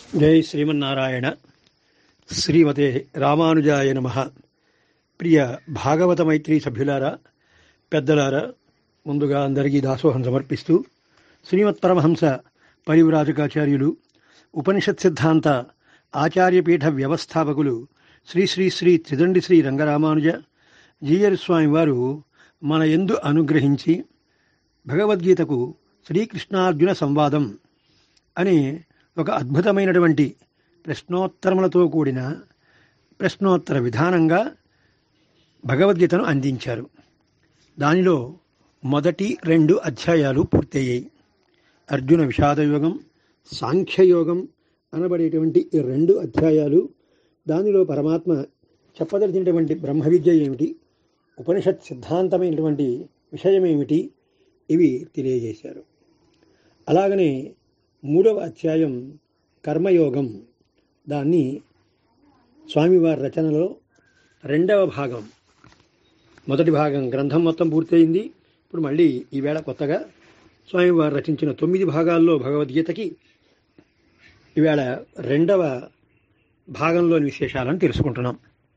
జై శ్రీమన్నారాయణ శ్రీమతే రామానుజాయ నమ ప్రియ భాగవత మైత్రి సభ్యులారా పెద్దలారా ముందుగా అందరికీ దాసోహం సమర్పిస్తూ శ్రీమత్ పరమహంస పరివ్రాజకాచార్యులు ఉపనిషత్ సిద్ధాంత ఆచార్యపీఠ వ్యవస్థాపకులు శ్రీ శ్రీ శ్రీ త్రిదండి శ్రీ రంగరామానుజ జీయర్ స్వామి వారు మన ఎందు అనుగ్రహించి భగవద్గీతకు శ్రీకృష్ణార్జున సంవాదం అనే ఒక అద్భుతమైనటువంటి ప్రశ్నోత్తరములతో కూడిన ప్రశ్నోత్తర విధానంగా భగవద్గీతను అందించారు దానిలో మొదటి రెండు అధ్యాయాలు పూర్తయ్యాయి అర్జున విషాదయోగం సాంఖ్యయోగం అనబడేటువంటి ఈ రెండు అధ్యాయాలు దానిలో పరమాత్మ చెప్పదలిచినటువంటి బ్రహ్మ విద్య ఏమిటి ఉపనిషత్ సిద్ధాంతమైనటువంటి విషయం ఏమిటి ఇవి తెలియజేశారు అలాగనే మూడవ అధ్యాయం కర్మయోగం దాన్ని స్వామివారి రచనలో రెండవ భాగం మొదటి భాగం గ్రంథం మొత్తం పూర్తయింది ఇప్పుడు మళ్ళీ ఈవేళ కొత్తగా స్వామివారు రచించిన తొమ్మిది భాగాల్లో భగవద్గీతకి ఈవేళ రెండవ భాగంలోని విశేషాలను తెలుసుకుంటున్నాం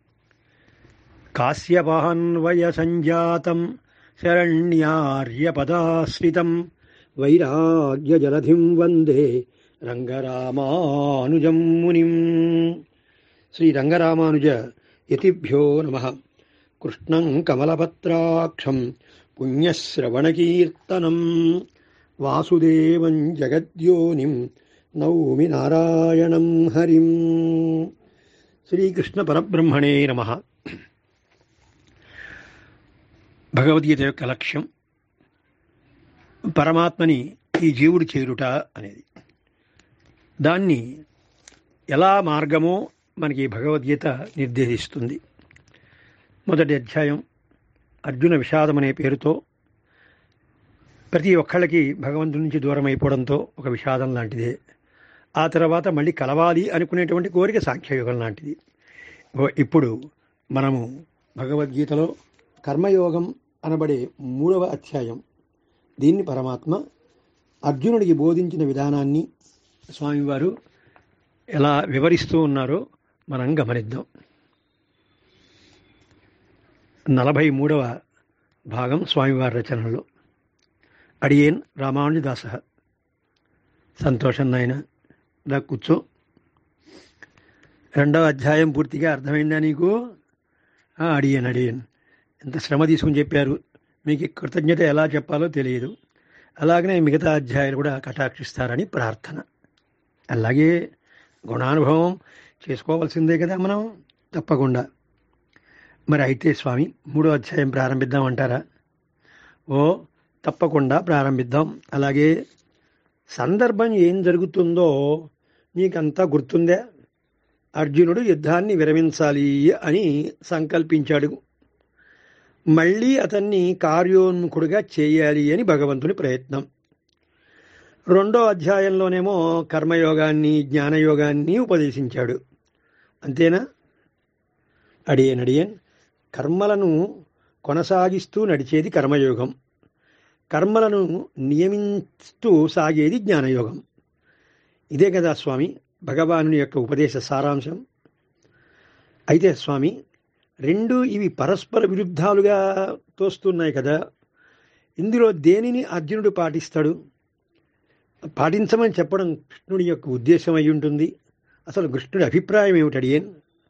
కాశ్యపాన్వయ సంజాతం శరణ్యార్యపదాశ్రితం వైరాగ్యజలధిం వందే రంగరామానుజం మునిం శ్రీ రంగరామానుజ యతిభ్యో నమ కృష్ణం కమలపత్రాక్షం పుణ్యశ్రవణకీర్తనం వాసుదేవం జగద్యోనిం నౌమి నారాయణం హరిం శ్రీకృష్ణ పరబ్రహ్మణే నమ భగవద్గీత యొక్క లక్ష్యం పరమాత్మని ఈ జీవుడు చేరుట అనేది దాన్ని ఎలా మార్గమో మనకి భగవద్గీత నిర్దేశిస్తుంది మొదటి అధ్యాయం అర్జున విషాదం అనే పేరుతో ప్రతి ఒక్కళ్ళకి భగవంతుడి నుంచి దూరం అయిపోవడంతో ఒక విషాదం లాంటిదే ఆ తర్వాత మళ్ళీ కలవాలి అనుకునేటువంటి కోరిక సాంఖ్యయోగం లాంటిది ఇప్పుడు మనము భగవద్గీతలో కర్మయోగం అనబడే మూడవ అధ్యాయం దీన్ని పరమాత్మ అర్జునుడికి బోధించిన విధానాన్ని స్వామివారు ఎలా వివరిస్తూ ఉన్నారో మనం గమనిద్దాం నలభై మూడవ భాగం స్వామివారి రచనలో అడియేన్ రామానుజదాస సంతోషం నాయన దా కూర్చో రెండవ అధ్యాయం పూర్తిగా అర్థమైందా నీకు అడియన్ అడియన్ ఎంత శ్రమ తీసుకుని చెప్పారు మీకు కృతజ్ఞత ఎలా చెప్పాలో తెలియదు అలాగనే మిగతా అధ్యాయాలు కూడా కటాక్షిస్తారని ప్రార్థన అలాగే గుణానుభవం చేసుకోవాల్సిందే కదా మనం తప్పకుండా మరి అయితే స్వామి మూడో అధ్యాయం ప్రారంభిద్దామంటారా ఓ తప్పకుండా ప్రారంభిద్దాం అలాగే సందర్భం ఏం జరుగుతుందో నీకంతా గుర్తుందే అర్జునుడు యుద్ధాన్ని విరమించాలి అని సంకల్పించాడు మళ్ళీ అతన్ని కార్యోన్ముఖుడుగా చేయాలి అని భగవంతుని ప్రయత్నం రెండో అధ్యాయంలోనేమో కర్మయోగాన్ని జ్ఞానయోగాన్ని ఉపదేశించాడు అంతేనా అడియన్ అడియన్ కర్మలను కొనసాగిస్తూ నడిచేది కర్మయోగం కర్మలను నియమిస్తూ సాగేది జ్ఞానయోగం ఇదే కదా స్వామి భగవానుని యొక్క ఉపదేశ సారాంశం అయితే స్వామి రెండు ఇవి పరస్పర విరుద్ధాలుగా తోస్తున్నాయి కదా ఇందులో దేనిని అర్జునుడు పాటిస్తాడు పాటించమని చెప్పడం కృష్ణుడి యొక్క ఉద్దేశం అయి ఉంటుంది అసలు కృష్ణుడి అభిప్రాయం ఏమిటి అడియన్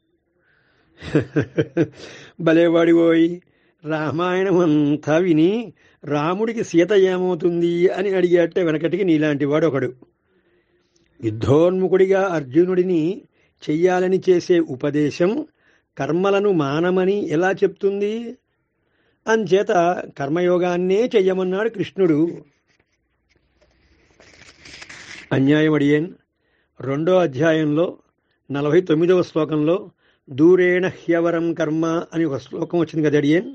భలేవాడి పోయి రామాయణం అంతా విని రాముడికి సీత ఏమవుతుంది అని అడిగేట వెనకటికి నీలాంటి వాడు ఒకడు యుద్ధోన్ముఖుడిగా అర్జునుడిని చెయ్యాలని చేసే ఉపదేశం కర్మలను మానమని ఎలా చెప్తుంది అంచేత కర్మయోగాన్నే చెయ్యమన్నాడు కృష్ణుడు అన్యాయం అడియన్ రెండో అధ్యాయంలో నలభై తొమ్మిదవ శ్లోకంలో దూరేణ హ్యవరం కర్మ అని ఒక శ్లోకం వచ్చింది కదా అడియన్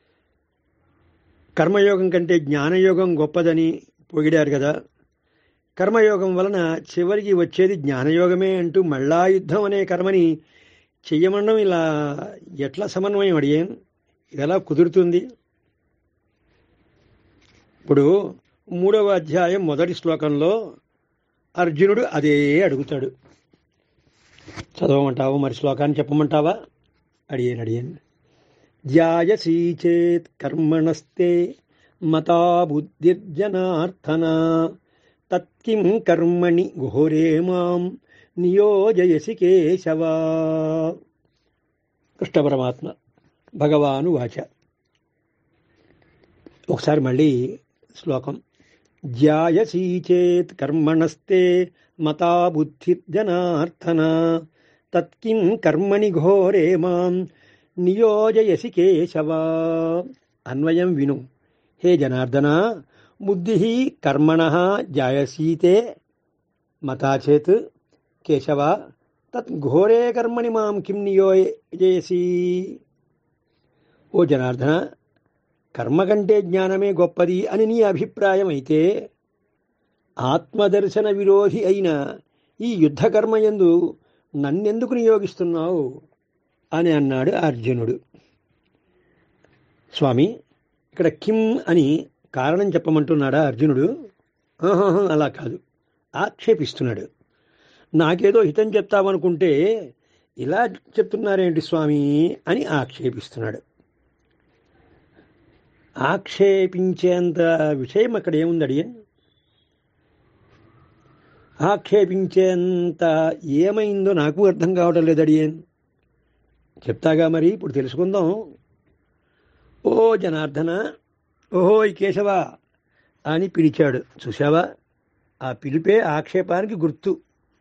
కర్మయోగం కంటే జ్ఞానయోగం గొప్పదని పొగిడారు కదా కర్మయోగం వలన చివరికి వచ్చేది జ్ఞానయోగమే అంటూ మళ్ళా యుద్ధం అనే కర్మని చెయ్యమనడం ఇలా ఎట్లా సమన్వయం అడిగాను ఇది ఎలా కుదురుతుంది ఇప్పుడు మూడవ అధ్యాయం మొదటి శ్లోకంలో అర్జునుడు అదే అడుగుతాడు చదవమంటావా మరి శ్లోకాన్ని చెప్పమంటావా అడిగాను అడిగాను ధ్యాయసీ చేత్ కర్మణస్తే మతా బుద్ధిర్జనార్థన తత్కిం కర్మణి ఘోరే మాం నియోజయసి కేశవా కృష్ణ పరమాత్మ భగవాను వాచ ఒకసారి మళ్ళీ శ్లోకం ధ్యాయసీ చేత్ కర్మణస్తే మతా బుద్ధిర్జనార్థన తత్కిం కర్మణి ఘోరే మాం నియోజయసి కేశవ అన్వయం విను హే జనార్దన బుద్ధి కర్మణ జాయసీతే మతా చేత్ కేశవ తత్ ఘోరే కర్మణి మాం కిం నియోజయసి ఓ జనార్దన కర్మ కంటే జ్ఞానమే గొప్పది అని నీ అభిప్రాయం అయితే ఆత్మదర్శన విరోధి అయిన ఈ యుద్ధకర్మయందు నన్నెందుకు నియోగిస్తున్నావు అని అన్నాడు అర్జునుడు స్వామి ఇక్కడ కిం అని కారణం చెప్పమంటున్నాడా అర్జునుడు ఆహాహా, అలా కాదు ఆక్షేపిస్తున్నాడు నాకేదో హితం చెప్తావనుకుంటే ఇలా చెప్తున్నారేంటి స్వామి అని ఆక్షేపిస్తున్నాడు ఆక్షేపించేంత విషయం అక్కడ ఏముంది అడియన్ ఆక్షేపించేంత ఏమైందో నాకు అర్థం కావటం లేదు అడియన్ చెప్తాగా మరి ఇప్పుడు తెలుసుకుందాం ఓ జనార్దన ఓహో ఈ కేశవ అని పిలిచాడు చూసావా ఆ పిలిపే ఆక్షేపానికి గుర్తు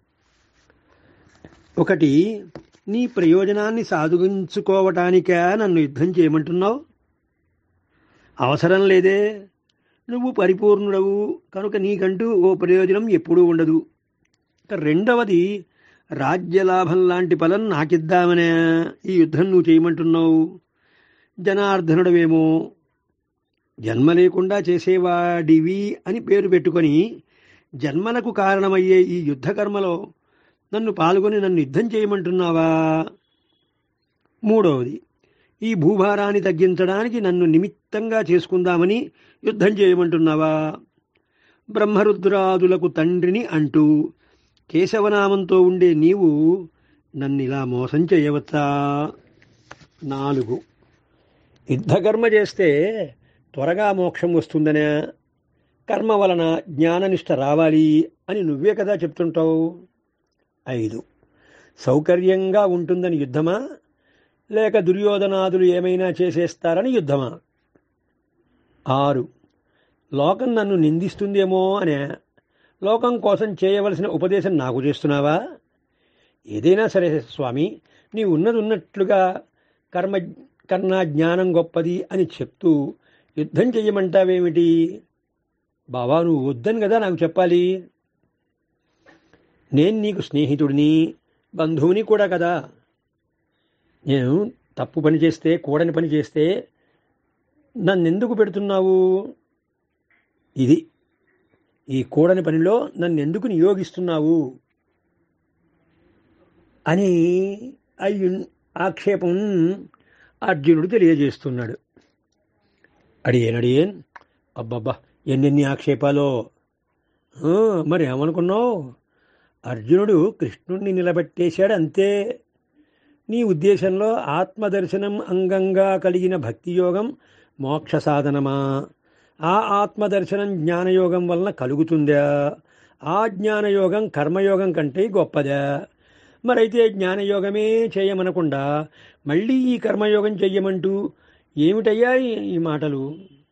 ఒకటి నీ ప్రయోజనాన్ని సాధించుకోవటానికా నన్ను యుద్ధం చేయమంటున్నావు అవసరం లేదే నువ్వు పరిపూర్ణుడవు కనుక నీకంటూ ఓ ప్రయోజనం ఎప్పుడూ ఉండదు ఇక రెండవది రాజ్యలాభం లాంటి ఫలం నాకిద్దామనే ఈ యుద్ధం నువ్వు చేయమంటున్నావు జనార్దనుడవేమో జన్మ లేకుండా చేసేవాడివి అని పేరు పెట్టుకొని జన్మలకు కారణమయ్యే ఈ యుద్ధకర్మలో నన్ను పాల్గొని నన్ను యుద్ధం చేయమంటున్నావా మూడవది ఈ భూభారాన్ని తగ్గించడానికి నన్ను నిమిత్తంగా చేసుకుందామని యుద్ధం చేయమంటున్నావా బ్రహ్మరుద్రాదులకు తండ్రిని అంటూ కేశవనామంతో ఉండే నీవు నన్ను ఇలా మోసం చేయవచ్చా నాలుగు యుద్ధకర్మ చేస్తే త్వరగా మోక్షం వస్తుందనే కర్మ వలన జ్ఞాననిష్ట రావాలి అని నువ్వే కదా చెప్తుంటావు ఐదు సౌకర్యంగా ఉంటుందని యుద్ధమా లేక దుర్యోధనాదులు ఏమైనా చేసేస్తారని యుద్ధమా ఆరు లోకం నన్ను నిందిస్తుందేమో అనే లోకం కోసం చేయవలసిన ఉపదేశం నాకు చేస్తున్నావా ఏదైనా సరే స్వామి నీ ఉన్నది ఉన్నట్లుగా కర్మ కన్నా జ్ఞానం గొప్పది అని చెప్తూ యుద్ధం చెయ్యమంటావేమిటి బావా నువ్వు వద్దని కదా నాకు చెప్పాలి నేను నీకు స్నేహితుడిని బంధువుని కూడా కదా నేను తప్పు పని చేస్తే కూడని పని చేస్తే నన్నెందుకు పెడుతున్నావు ఇది ఈ కూడని పనిలో నన్ను ఎందుకు నియోగిస్తున్నావు అని అయ్యు ఆక్షేపం అర్జునుడు తెలియజేస్తున్నాడు అడిగేన్ అడిగేన్ అబ్బబ్బా ఎన్నెన్ని ఆక్షేపాలో ఆ, మరి ఏమనుకున్నావు అర్జునుడు కృష్ణుణ్ణి నిలబెట్టేశాడు అంతే నీ ఉద్దేశంలో ఆత్మదర్శనం అంగంగా కలిగిన భక్తి యోగం మోక్ష సాధనమా ఆ ఆత్మదర్శనం జ్ఞానయోగం వలన కలుగుతుందా ఆ జ్ఞానయోగం కర్మయోగం కంటే గొప్పదా మరైతే జ్ఞానయోగమే చేయమనకుండా మళ్ళీ ఈ కర్మయోగం చెయ్యమంటూ ఏమిటయ్యా ఈ- ఈ మాటలు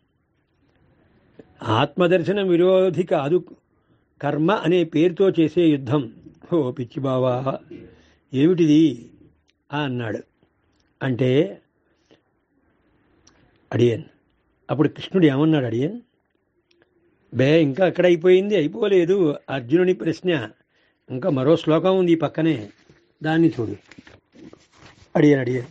ఆత్మదర్శనం విరోధి కాదు కర్మ అనే పేరుతో చేసే యుద్ధం ఓ పిచ్చి బావా ఏమిటిది ఆ అన్నాడు అంటే అడియన్ అప్పుడు కృష్ణుడు ఏమన్నాడు అడియన్ బే ఇంకా అక్కడ అయిపోయింది అయిపోలేదు అర్జునుని ప్రశ్న ఇంకా మరో శ్లోకం ఉంది ఈ పక్కనే దాన్ని చూడు అడియన్ అడియన్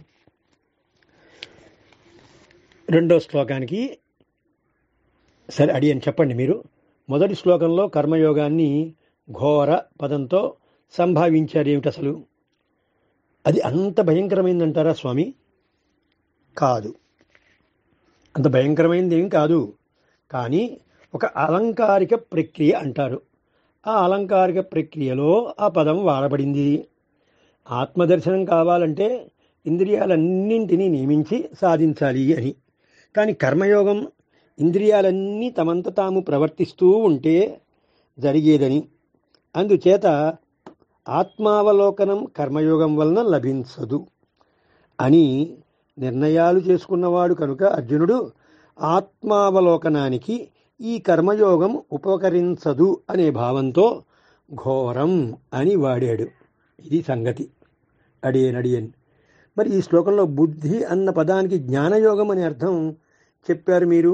రెండో శ్లోకానికి సరే అడియన్ చెప్పండి మీరు మొదటి శ్లోకంలో కర్మయోగాన్ని ఘోర పదంతో సంభావించారు ఏమిటి అసలు అది అంత భయంకరమైందంటారా స్వామి కాదు అంత భయంకరమైనది ఏం కాదు కానీ ఒక అలంకారిక ప్రక్రియ అంటారు ఆ అలంకారిక ప్రక్రియలో ఆ పదం వాడబడింది ఆత్మదర్శనం కావాలంటే ఇంద్రియాలన్నింటినీ నియమించి సాధించాలి అని కానీ కర్మయోగం ఇంద్రియాలన్నీ తమంత తాము ప్రవర్తిస్తూ ఉంటే జరిగేదని అందుచేత ఆత్మావలోకనం కర్మయోగం వలన లభించదు అని నిర్ణయాలు చేసుకున్నవాడు కనుక అర్జునుడు ఆత్మావలోకనానికి ఈ కర్మయోగం ఉపకరించదు అనే భావంతో ఘోరం అని వాడాడు ఇది సంగతి అడియన్ అడియన్ మరి ఈ శ్లోకంలో బుద్ధి అన్న పదానికి జ్ఞానయోగం అనే అర్థం చెప్పారు మీరు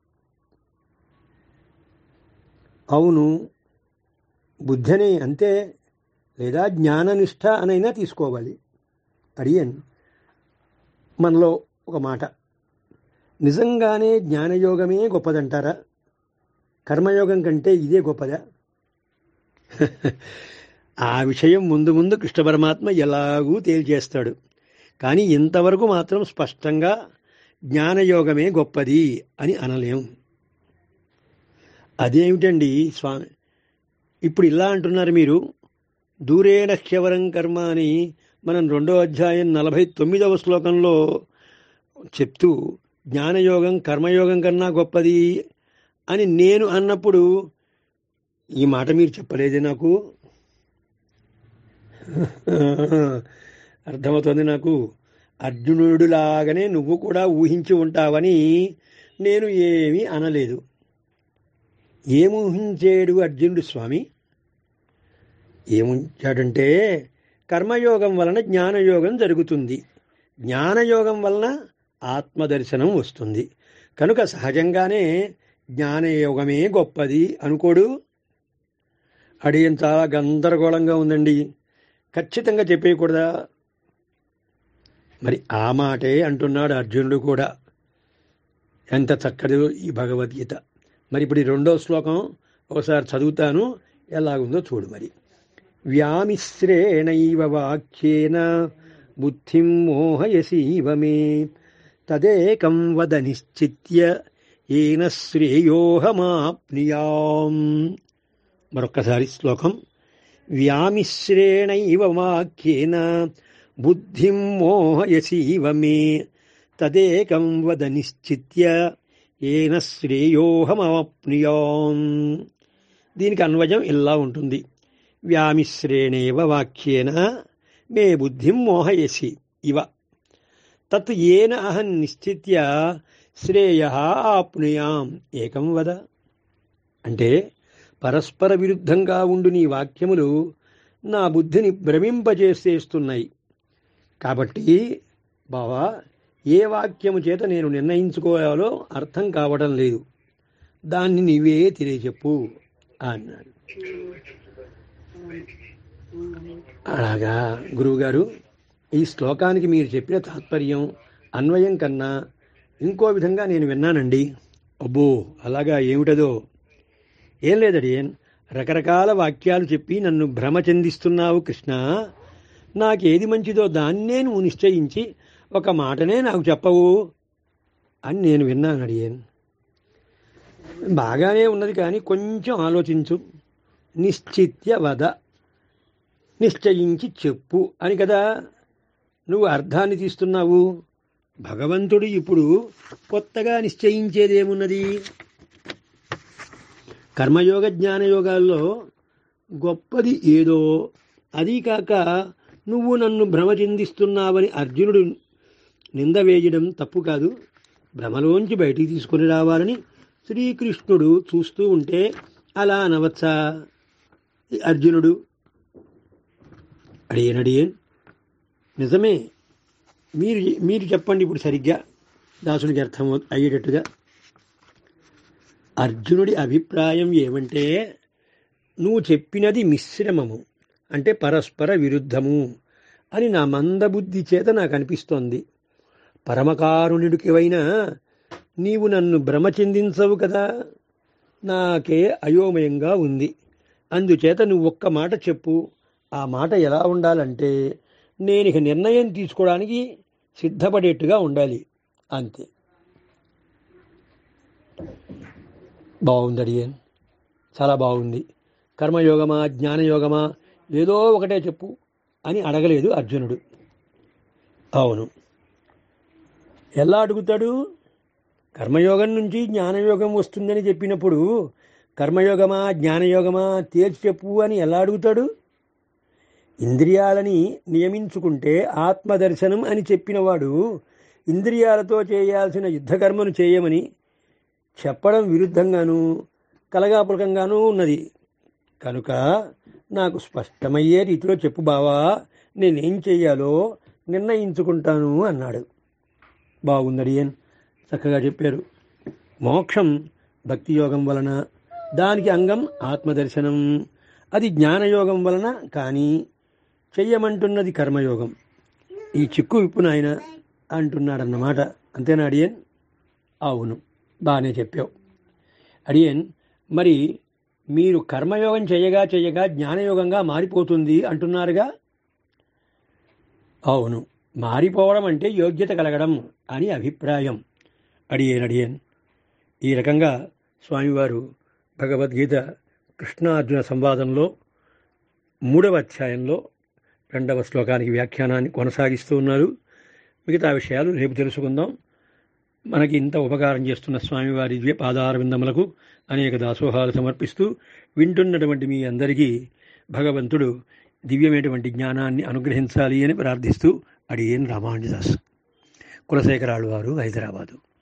అవును బుద్ధి అనే అంతే లేదా జ్ఞాననిష్ట అనైనా తీసుకోవాలి అడియన్ మనలో ఒక మాట నిజంగానే జ్ఞానయోగమే గొప్పదంటారా కర్మయోగం కంటే ఇదే గొప్పదా ఆ విషయం ముందు ముందు కృష్ణ పరమాత్మ ఎలాగూ తేల్చేస్తాడు కానీ ఇంతవరకు మాత్రం స్పష్టంగా జ్ఞానయోగమే గొప్పది అని అనలేం అదేమిటండి స్వామి ఇప్పుడు ఇలా అంటున్నారు మీరు దూరేణ క్షవరం కర్మ అని మనం రెండో అధ్యాయం నలభై తొమ్మిదవ శ్లోకంలో చెప్తూ జ్ఞానయోగం కర్మయోగం కన్నా గొప్పది అని నేను అన్నప్పుడు ఈ మాట మీరు చెప్పలేదే నాకు అర్థమవుతుంది నాకు అర్జునుడిలాగానే నువ్వు కూడా ఊహించి ఉంటావని నేను ఏమీ అనలేదు ఏమూహించాడు అర్జునుడు స్వామి ఏముంచాడంటే కర్మయోగం వలన జ్ఞానయోగం జరుగుతుంది జ్ఞానయోగం వలన ఆత్మదర్శనం వస్తుంది కనుక సహజంగానే జ్ఞానయోగమే గొప్పది అనుకోడు అడిగిన చాలా గందరగోళంగా ఉందండి ఖచ్చితంగా చెప్పేయకూడదా మరి ఆ మాటే అంటున్నాడు అర్జునుడు కూడా ఎంత చక్కదో ఈ భగవద్గీత మరి ఇప్పుడు ఈ రెండో శ్లోకం ఒకసారి చదువుతాను ఎలాగుందో చూడు మరి వ్యామిశ్రేణైవ వాక్యేన బుద్ధిం మోహయసీవ మే తదేకం వద నిశ్చిత్య ఏన శ్రేయోహమాప్నియాం మరొక్కసారి శ్లోకం వ్యామిశ్రేణైవ వాక్యేన బుద్ధిం మోహయసీవ మే తదేకం వద నిశ్చిత్య ఏన శ్రేయోహమాప్నుయాం దీనికి అన్వయం ఇలా ఉంటుంది వ్యామిశ్రేణేవ వాక్యేన మే బుద్ధిం మోహయసి ఇవ తత్ ఏన అహం నిశ్చిత్య శ్రేయ ఆప్నుయాం ఏకం వద అంటే పరస్పర విరుద్ధంగా ఉండు నీ వాక్యములు నా బుద్ధిని భ్రమింపజేసేస్తున్నాయి కాబట్టి బావా ఏ వాక్యము చేత నేను నిర్ణయించుకోవాలో అర్థం కావడం లేదు దాన్ని నీవే తెలియచెప్పు అన్నాడు అలాగా గురువుగారు ఈ శ్లోకానికి మీరు చెప్పిన తాత్పర్యం అన్వయం కన్నా ఇంకో విధంగా నేను విన్నానండి అబ్బో అలాగా ఏమిటదో ఏం లేదడి రకరకాల వాక్యాలు చెప్పి నన్ను భ్రమ చెందిస్తున్నావు కృష్ణ నాకేది మంచిదో దాన్నే నువ్వు నిశ్చయించి ఒక మాటనే నాకు చెప్పవు అని నేను విన్నాను అడిగాను బాగానే ఉన్నది కానీ కొంచెం ఆలోచించు నిశ్చిత్య వద నిశ్చయించి చెప్పు అని కదా నువ్వు అర్థాన్ని తీస్తున్నావు భగవంతుడు ఇప్పుడు కొత్తగా నిశ్చయించేదేమున్నది కర్మయోగ జ్ఞానయోగాల్లో గొప్పది ఏదో అదీ కాక నువ్వు నన్ను భ్రమ చెందిస్తున్నావని అర్జునుడు నింద వేయడం తప్పు కాదు భ్రమలోంచి బయటికి తీసుకుని రావాలని శ్రీకృష్ణుడు చూస్తూ ఉంటే అలా అనవచ్చా ఈ అర్జునుడు అడియన్ అడియన్ నిజమే మీరు మీరు చెప్పండి ఇప్పుడు సరిగ్గా దాసుడికి అర్థం అయ్యేటట్టుగా అర్జునుడి అభిప్రాయం ఏమంటే నువ్వు చెప్పినది మిశ్రమము అంటే పరస్పర విరుద్ధము అని నా మందబుద్ధి చేత నాకు అనిపిస్తోంది పరమకారుణుడికివైనా నీవు నన్ను భ్రమ చెందించవు కదా నాకే అయోమయంగా ఉంది అందుచేత నువ్వు ఒక్క మాట చెప్పు ఆ మాట ఎలా ఉండాలంటే నేను ఇక నిర్ణయం తీసుకోవడానికి సిద్ధపడేట్టుగా ఉండాలి అంతే బాగుంది అడియన్ చాలా బాగుంది కర్మయోగమా జ్ఞానయోగమా ఏదో ఒకటే చెప్పు అని అడగలేదు అర్జునుడు అవును ఎలా అడుగుతాడు కర్మయోగం నుంచి జ్ఞానయోగం వస్తుందని చెప్పినప్పుడు కర్మయోగమా జ్ఞానయోగమా తేల్చి చెప్పు అని ఎలా అడుగుతాడు ఇంద్రియాలని నియమించుకుంటే ఆత్మదర్శనం అని చెప్పినవాడు ఇంద్రియాలతో చేయాల్సిన యుద్ధకర్మను చేయమని చెప్పడం విరుద్ధంగాను కలగాపులకంగానూ ఉన్నది కనుక నాకు స్పష్టమయ్యే రీతిలో చెప్పు బావా నేనేం చెయ్యాలో నిర్ణయించుకుంటాను అన్నాడు బాగుందడియన్ చక్కగా చెప్పారు మోక్షం భక్తి యోగం వలన దానికి అంగం ఆత్మదర్శనం అది జ్ఞానయోగం వలన కానీ చెయ్యమంటున్నది కర్మయోగం ఈ చిక్కు విప్పు నాయన అంటున్నాడన్నమాట అంతేనా అడియన్ అవును బాగానే చెప్పావు అడియన్ మరి మీరు కర్మయోగం చేయగా చేయగా జ్ఞానయోగంగా మారిపోతుంది అంటున్నారుగా అవును మారిపోవడం అంటే యోగ్యత కలగడం అని అభిప్రాయం అడియన్ అడియన్ ఈ రకంగా స్వామివారు భగవద్గీత కృష్ణార్జున సంవాదంలో మూడవ అధ్యాయంలో రెండవ శ్లోకానికి వ్యాఖ్యానాన్ని కొనసాగిస్తూ ఉన్నారు మిగతా విషయాలు రేపు తెలుసుకుందాం మనకి ఇంత ఉపకారం చేస్తున్న స్వామివారి దివ్య పాదారవిందములకు అనేక దాసోహాలు సమర్పిస్తూ వింటున్నటువంటి మీ అందరికీ భగవంతుడు దివ్యమైనటువంటి జ్ఞానాన్ని అనుగ్రహించాలి అని ప్రార్థిస్తూ అడిగేన్ రామానుజదాస్ కులశేఖరాళ్ళు వారు హైదరాబాదు